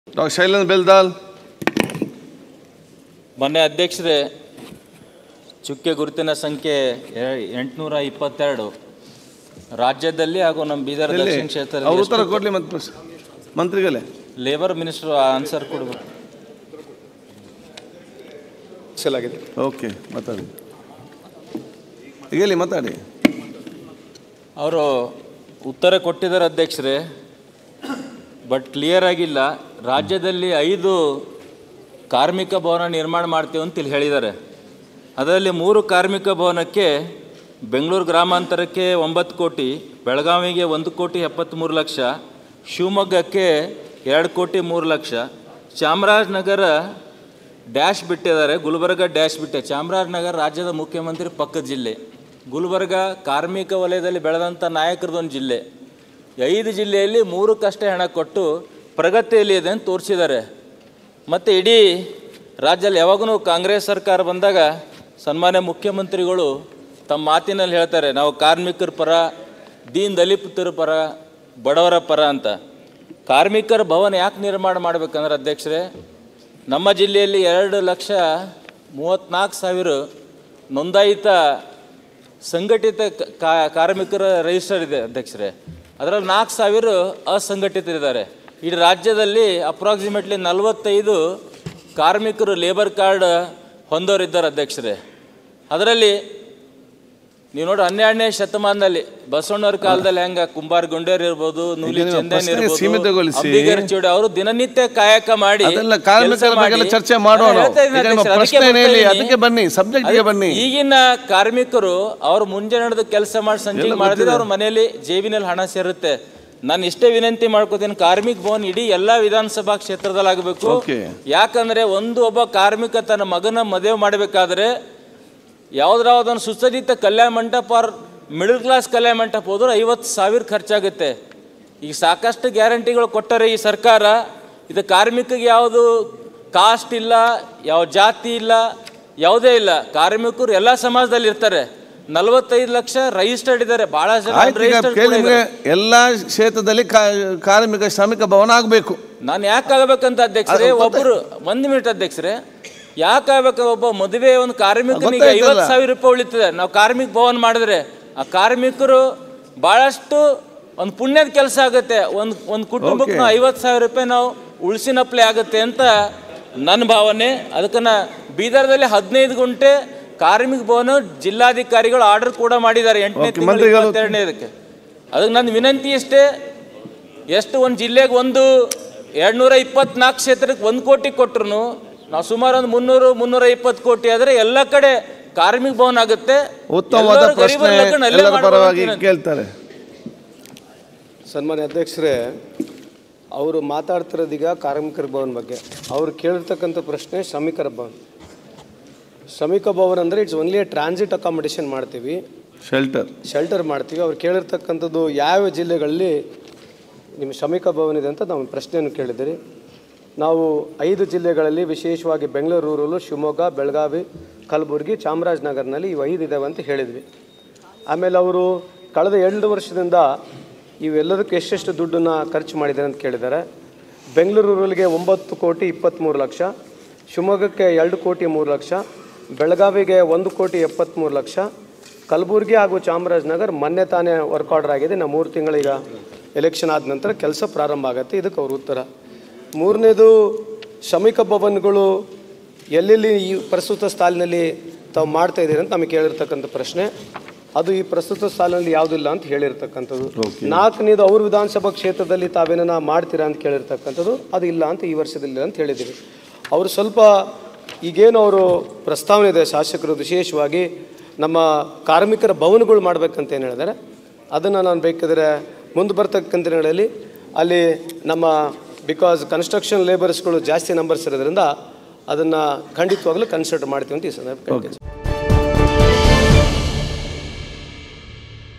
Doctor Shailendra ಬೆಲ್ದಾಲ್ ಮೊನ್ನೆ ಅಧ್ಯಕ್ಷರೇ ಚುಕ್ಕೆ ಗುರುತಿನ ಸಂಖ್ಯೆ ಎ- ಎಂಟುನೂರ ಇಪ್ಪತ್ತೆರಡು ರಾಜ್ಯದಲ್ಲಿ ಹಾಗೂ ನಮ್ಮ ಬೀದರ್ ಎಲ್ಲಿ ದಕ್ಷಿಣ ಅವ್ರು ಉತ್ತರ ಕ್ಷೇತ್ರದಲ್ಲಿ ಕೊಡ್ಲಿ ಮತ್ತೆ ಮಂತ್ರಿಗಳೇ ಲೇಬರ್ ಮಿನಿಸ್ಟರ್ ಆನ್ಸರ್ ಕೊಡಬೇಕು ಸಲಾಗಿದೆ ಓಕೆ ಮಾತಾಡಿ ಹೇಳಿ ಮಾತಾಡಿ ಅವರು ಉತ್ತರ ಕೊಟ್ಟಿದ್ದಾರೆ ಅಧ್ಯಕ್ಷರೇ ಬಟ್ ಕ್ಲಿಯರ್ ಆಗಿಲ್ಲ ರಾಜ್ಯದಲ್ಲಿ ಐದು ಕಾರ್ಮಿಕ ಭವನ ನಿರ್ಮಾಣ ಮಾಡ್ತೀವಿ ಅಂತ ಇಲ್ಲಿ ಹೇಳಿದ್ದಾರೆ ಅದರಲ್ಲಿ ಮೂರು ಕಾರ್ಮಿಕ ಭವನಕ್ಕೆ ಬೆಂಗಳೂರು ಗ್ರಾಮಾಂತರಕ್ಕೆ ಒಂಬತ್ತು ಕೋಟಿ ಬೆಳಗಾವಿಗೆ ಒಂದು ಕೋಟಿ ಎಪ್ಪತ್ತ್ಮೂರು ಲಕ್ಷ ಶಿವಮೊಗ್ಗಕ್ಕೆ ಎರಡು ಕೋಟಿ ಮೂರು ಲಕ್ಷ ಚಾಮರಾಜನಗರ ಡ್ಯಾಶ್ ಬಿಟ್ಟಿದ್ದಾರೆ ಗುಲ್ಬರ್ಗ ಡ್ಯಾಶ್ ಬಿಟ್ಟೆ ಚಾಮರಾಜನಗರ ರಾಜ್ಯದ ಮುಖ್ಯಮಂತ್ರಿ ಪಕ್ಕದ ಜಿಲ್ಲೆ ಗುಲ್ಬರ್ಗ ಕಾರ್ಮಿಕ ವಲಯದಲ್ಲಿ ಬೆಳೆದಂಥ ನಾಯಕರದೊಂದು ಜಿಲ್ಲೆ ಐದು ಜಿಲ್ಲೆಯಲ್ಲಿ ಮೂರಕ್ಕಷ್ಟೇ ಹಣ ಕೊಟ್ಟು ಪ್ರಗತಿಯಲ್ಲಿ ಇದೆ ಅಂತ ತೋರಿಸಿದ್ದಾರೆ ಮತ್ತು ಇಡೀ ರಾಜ್ಯದಲ್ಲಿ ಯಾವಾಗೂ ಕಾಂಗ್ರೆಸ್ ಸರ್ಕಾರ ಬಂದಾಗ ಸನ್ಮಾನ್ಯ ಮುಖ್ಯಮಂತ್ರಿಗಳು ತಮ್ಮ ಮಾತಿನಲ್ಲಿ ಹೇಳ್ತಾರೆ ನಾವು ಕಾರ್ಮಿಕರ ಪರ ದೀನ್ ದಲಿತರ ಪರ ಬಡವರ ಪರ ಅಂತ ಕಾರ್ಮಿಕರ ಭವನ ಯಾಕೆ ನಿರ್ಮಾಣ ಮಾಡ್ಬೇಕಂದ್ರೆ ಅಧ್ಯಕ್ಷರೇ ನಮ್ಮ ಜಿಲ್ಲೆಯಲ್ಲಿ ಎರಡು ಲಕ್ಷ ಮೂವತ್ತ್ನಾಲ್ಕು ಸಾವಿರ ನೋಂದಾಯಿತ ಸಂಘಟಿತ ಕ- ಕಾ- ಕಾರ್ಮಿಕರ ರಿಜಿಸ್ಟರ್ ಇದೆ ಅಧ್ಯಕ್ಷರೇ ಅದರಲ್ಲಿ ನಾಲ್ಕು ಸಾವಿರ ಅಸಂಘಟಿತರಿದ್ದಾರೆ ಇಡೀ ರಾಜ್ಯದಲ್ಲಿ ಅಪ್ರಾಕ್ಸಿಮೇಟ್ಲಿ ನಲವತ್ತೈದು ಕಾರ್ಮಿಕರು ಲೇಬರ್ ಕಾರ್ಡ್ ಹೊಂದೋರಿದ್ದಾರೆ ಅಧ್ಯಕ್ಷರೇ ಅದರಲ್ಲಿ ನೀವು ನೋಡಿ ಹನ್ನೆರಡನೇ ಶತಮಾನದಲ್ಲಿ ಬಸವಣ್ಣವ್ರ ಕಾಲದಲ್ಲಿ ಹೆಂಗ ಕುಂಬಾರ ಗುಂಡೇರ್ ಇರ್ಬೋದು ನೂಲಿ ಈಗ ನೀವು ಚಂದನ್ ಪ್ರಶ್ನೆ ಇರ್ಬೋದು ಸೀಮಿತಗೊಳಿಸಿ. ಅಂಬಿಗರ ಚೂಡಿ ಅವರು ದಿನನಿತ್ಯ ಕಾಯಕ ಮಾಡಿ ಅದೆಲ್ಲ ಕಾರ್ಮಿಕರ ಕೆಲ್ಸ ಬಗ್ಗೆ ಎಲ್ಲ ಮಾಡಿ- ಚರ್ಚೆ ಮಾಡೋಣ ನಾನು ಹೇಳ್ತಾ ಇದ್ದೀನಿ ಈಗ ನಿಮ್ಮ ಅಧ್ಯಕ್ಷರೇ, ಪ್ರಶ್ನೆ ಅದಕ್ಕೆ ಹೇಳಿ ಬರ್ತಾ ಅದಕ್ಕೆ ಬನ್ನಿ ಸಬ್ಜೆಕ್ಟ್ಗೆ ಅದಕ್ಕೆ ಬನ್ನಿ ಈಗಿನ ಕಾರ್ಮಿಕರು ಅವ್ರು ಮುಂಜಾನೆ ನಡೆದು ಕೆಲಸ ಮಾಡಿ ಸಂಜೆ ಎಲ್ಲ ಮಾಡಿದ್ರೆ ಗೊತ್ತಿದೆ. ಅವ್ರ ಮನೆಯಲ್ಲಿ ಜೇಬಿನಲ್ಲಿ ಹಣ ಸೇರುತ್ತೆ ನಾನು ಇಷ್ಟೇ ವಿನಂತಿ ಮಾಡ್ಕೋತೀನಿ ಕಾರ್ಮಿಕ ಭವನ್ ಇಡೀ ಎಲ್ಲಾ ವಿಧಾನಸಭಾ ಕ್ಷೇತ್ರದಲ್ಲಿ ಆಗಬೇಕು Okay. ಯಾಕಂದ್ರೆ ಒಂದು ಒಬ್ಬ ಕಾರ್ಮಿಕ ತನ್ನ ಮಗನ ಮದುವೆ ಮಾಡಬೇಕಾದ್ರೆ ಯಾವ್ದಾವ್ದೊಂದು ಸುಸಜ್ಜಿತ ಕಲ್ಯಾಣ ಮಂಟಪ ಮಿಡಲ್ ಕ್ಲಾಸ್ ಕಲ್ಯಾಣ ಮಂಟಪ ಹೋದ್ರೆ ಐವತ್ತು ಸಾವಿರ ಖರ್ಚಾಗುತ್ತೆ ಈಗ ಸಾಕಷ್ಟು ಗ್ಯಾರಂಟಿಗಳು ಕೊಟ್ಟರೆ ಈ ಸರ್ಕಾರ ಇದು ಕಾರ್ಮಿಕಗೆ ಯಾವುದು ಕಾಸ್ಟ್ ಇಲ್ಲ ಯಾವ ಜಾತಿ ಇಲ್ಲ ಯಾವುದೇ ಇಲ್ಲ ಕಾರ್ಮಿಕರು ಎಲ್ಲ ಸಮಾಜದಲ್ಲಿ ಇರ್ತಾರೆ ನಲವತ್ತೈದು ಲಕ್ಷ ರಿಜಿಸ್ಟರ್ಡ್ ಇದ್ದಾರೆ ಬಹಳ ಜನ ಆಯ್ತು ಈಗ unregistered ಕೇಳಿ ಕೂಡ ನಿಮ್ಗೆ ಇದ್ದಾರೆ. ಎಲ್ಲ ಕ್ಷೇತ್ರದಲ್ಲಿ ಕಾ- ಕಾರ್ಮಿಕ ಶ್ರಮಿಕ ಭವನ ಆಗಬೇಕು ನಾನು ಯಾಕೆ ಆಗ್ಬೇಕಂತ ಅಧ್ಯಕ್ಷರೇ ಅದು ಗೊತ್ತಾಯ್ತು. ಒಬ್ರು ಒಂದ್ ಮಿನಿಟ್ ಅಧ್ಯಕ್ಷರೇ ಯಾಕೆ ಆಗ್ಬೇಕು ಒಬ್ಬ ಮದುವೆ ಒಂದು ಕಾರ್ಮಿಕನಿಗೆ ಗೊತ್ತಾಯ್ತಲ್ಲ. ಐವತ್ತು ಸಾವಿರ ರೂಪಾಯಿ ಉಳಿತದೆ ನಾವು ಕಾರ್ಮಿಕ ಭವನ್ ಮಾಡಿದ್ರೆ ಆ ಕಾರ್ಮಿಕರು ಬಹಳಷ್ಟು ಒಂದು ಪುಣ್ಯದ ಕೆಲಸ ಆಗುತ್ತೆ ಒಂದು ಒಂದು ಕುಟುಂಬಕ್ಕೆ Okay. ಐವತ್ತು ಸಾವಿರ ರೂಪಾಯಿ ನಾವು ಉಳಿಸಿನಪ್ಲೆ ಆಗುತ್ತೆ ಅಂತ ನನ್ನ ಭಾವನೆ ಅದಕ್ಕೆ ನಾ ಬೀದರ್ದಲ್ಲಿ ಹದಿನೈದು ಗುಂಟೆ ಕಾರ್ಮಿಕ ಭವನ ಜಿಲ್ಲಾಧಿಕಾರಿಗಳು ಆರ್ಡರ್ ಕೂಡ ಮಾಡಿದ್ದಾರೆ ಎಂಟನೇ Okay, ತಿಂಗಳು ಮಂತ್ರಿಗಳು- ಇಪ್ಪತ್ತೆರಡನೇದಕ್ಕೆ ಅದಕ್ಕೆ ನನ್ನ ವಿನಂತಿ ಇಷ್ಟೇ ಎಷ್ಟು ಒಂದು ಜಿಲ್ಲೆಗೆ ಒಂದು ಎರಡ್ನೂರ ಇಪ್ಪತ್ನಾಲ್ಕು ಕ್ಷೇತ್ರಕ್ಕೆ ಒಂದು ಕೋಟಿ ಕೊಟ್ರು ನಾವು ಸುಮಾರು ಒಂದು ಮುನ್ನೂರು ಮುನ್ನೂರ ಇಪ್ಪತ್ತು ಕೋಟಿ ಆದರೆ ಎಲ್ಲ ಕಡೆ ಕಾರ್ಮಿಕ ಭವನ ಆಗುತ್ತೆ ಉತ್ತಮವಾದ ಎಲ್ಲರೂ ಪ್ರಶ್ನೆ ಗರೀಬರ ಲಗ್ನ ಅಲ್ಲೇ ಎಲ್ಲರ ಮಾಡ್ಬೋದು ಪರವಾಗಿ ಅಂತೀನಿ. ಕೇಳ್ತಾರೆ ಸನ್ಮಾನ್ಯ ಅಧ್ಯಕ್ಷರೇ ಅವರು ಮಾತಾಡ್ತಿರೋದೀಗ ಕಾರ್ಮಿಕರ ಭವನ ಬಗ್ಗೆ ಅವ್ರು ಕೇಳಿರ್ತಕ್ಕಂಥ ಪ್ರಶ್ನೆ ಶ್ರಮಿಕರ ಭವನ ಶ್ರಮಿಕ ಭವನ ಅಂದರೆ it's only a transit accommodation ಮಾಡ್ತೀವಿ ಶೆಲ್ಟರ್ ಶೆಲ್ಟರ್ ಮಾಡ್ತೀವಿ ಅವ್ರು ಕೇಳಿರ್ತಕ್ಕಂಥದ್ದು ಯಾವ ಜಿಲ್ಲೆಗಳಲ್ಲಿ ನಿಮ್ಮ ಶ್ರಮಿಕ ಭವನ ಇದೆ ಅಂತ ನಾವು ಪ್ರಶ್ನೆಯನ್ನು ಕೇಳಿದ್ದೀರಿ ನಾವು ಐದು ಜಿಲ್ಲೆಗಳಲ್ಲಿ ವಿಶೇಷವಾಗಿ ಬೆಂಗಳೂರು ರೂರಲು ಶಿವಮೊಗ್ಗ ಬೆಳಗಾವಿ ಕಲಬುರಗಿ ಚಾಮರಾಜನಗರನಲ್ಲಿ ಇವು ಐದು ಇದ್ದಾವೆ ಅಂತ ಹೇಳಿದ್ವಿ ಆಮೇಲೆ ಅವರು ಕಳೆದ ಎರಡು ವರ್ಷದಿಂದ ಇವೆಲ್ಲದಕ್ಕೂ ಎಷ್ಟೆಷ್ಟು ದುಡ್ಡನ್ನು ಖರ್ಚು ಮಾಡಿದ್ದಾರೆ ಅಂತ ಕೇಳಿದ್ದಾರೆ ಬೆಂಗಳೂರು ರೂರಲ್ಗೆ ಒಂಬತ್ತು ಕೋಟಿ ಇಪ್ಪತ್ತ್ಮೂರು ಲಕ್ಷ ಶಿವಮೊಗ್ಗಕ್ಕೆ ಎರಡು ಕೋಟಿ ಮೂರು ಲಕ್ಷ ಬೆಳಗಾವಿಗೆ ಒಂದು ಕೋಟಿ ಎಪ್ಪತ್ತ್ಮೂರು ಲಕ್ಷ ಕಲಬುರಗಿ ಹಾಗೂ ಚಾಮರಾಜನಗರ ಮೊನ್ನೆ ತಾನೇ ವರ್ಕ್ ಆರ್ಡರ್ ಆಗಿದೆ ನಾವು ಮೂರು ತಿಂಗಳೀಗ ಎಲೆಕ್ಷನ್ ಆದ ನಂತರ ಕೆಲಸ ಪ್ರಾರಂಭ ಆಗುತ್ತೆ ಇದಕ್ಕೆ ಅವ್ರ ಉತ್ತರ ಮೂರನೇದು ಶ್ರಮಿಕ ಭವನಗಳು ಎಲ್ಲೆಲ್ಲಿ ಈ ಪ್ರಸ್ತುತ ಸಾಲಿನಲ್ಲಿ ತಾವು ಮಾಡ್ತಾ ಇದ್ದೀರಿ ಅಂತ ನಮಗೆ ಕೇಳಿರ್ತಕ್ಕಂಥ ಪ್ರಶ್ನೆ ಅದು ಈ ಪ್ರಸ್ತುತ ಸಾಲಿನಲ್ಲಿ ಯಾವುದಿಲ್ಲ ಅಂತ ಹೇಳಿರ್ತಕ್ಕಂಥದ್ದು ನಾಲ್ಕನೇದು ಅವ್ರ ವಿಧಾನಸಭಾ ಕ್ಷೇತ್ರದಲ್ಲಿ ತಾವೇನ ಮಾಡ್ತೀರಾ ಅಂತ ಕೇಳಿರ್ತಕ್ಕಂಥದ್ದು ಅದು ಇಲ್ಲ ಅಂತ ಈ ವರ್ಷದಲ್ಲಿ ಅಂತ ಹೇಳಿದ್ದೀವಿ ಅವರು ಸ್ವಲ್ಪ ಈಗೇನು ಅವರು ಪ್ರಸ್ತಾವನೆ ಇದೆ ಶಾಸಕರು ವಿಶೇಷವಾಗಿ ನಮ್ಮ ಕಾರ್ಮಿಕರ ಭವನಗಳು ಮಾಡ್ಬೇಕಂತ ಏನು ಹೇಳಿದ್ದಾರೆ ಅದನ್ನು ನಾನು ಬೇಕಿದ್ರೆ ಮುಂದೆ ಬರ್ತಕ್ಕಂಥ ದಿನಗಳಲ್ಲಿ ಅಲ್ಲಿ ನಮ್ಮ ಬಿಕಾಸ್ ಕನ್ಸ್ಟ್ರಕ್ಷನ್ ಲೇಬರ್ಸ್ಗಳು ಜಾಸ್ತಿ ನಂಬರ್ಸ್ ಇರೋದ್ರಿಂದ ಅದನ್ನು ಖಂಡಿತವಾಗ್ಲೂ ಕನ್ಸಿಡರ್ ಮಾಡ್ತೀವಿ ಅಂತ ಈ ಸಂದರ್ಭ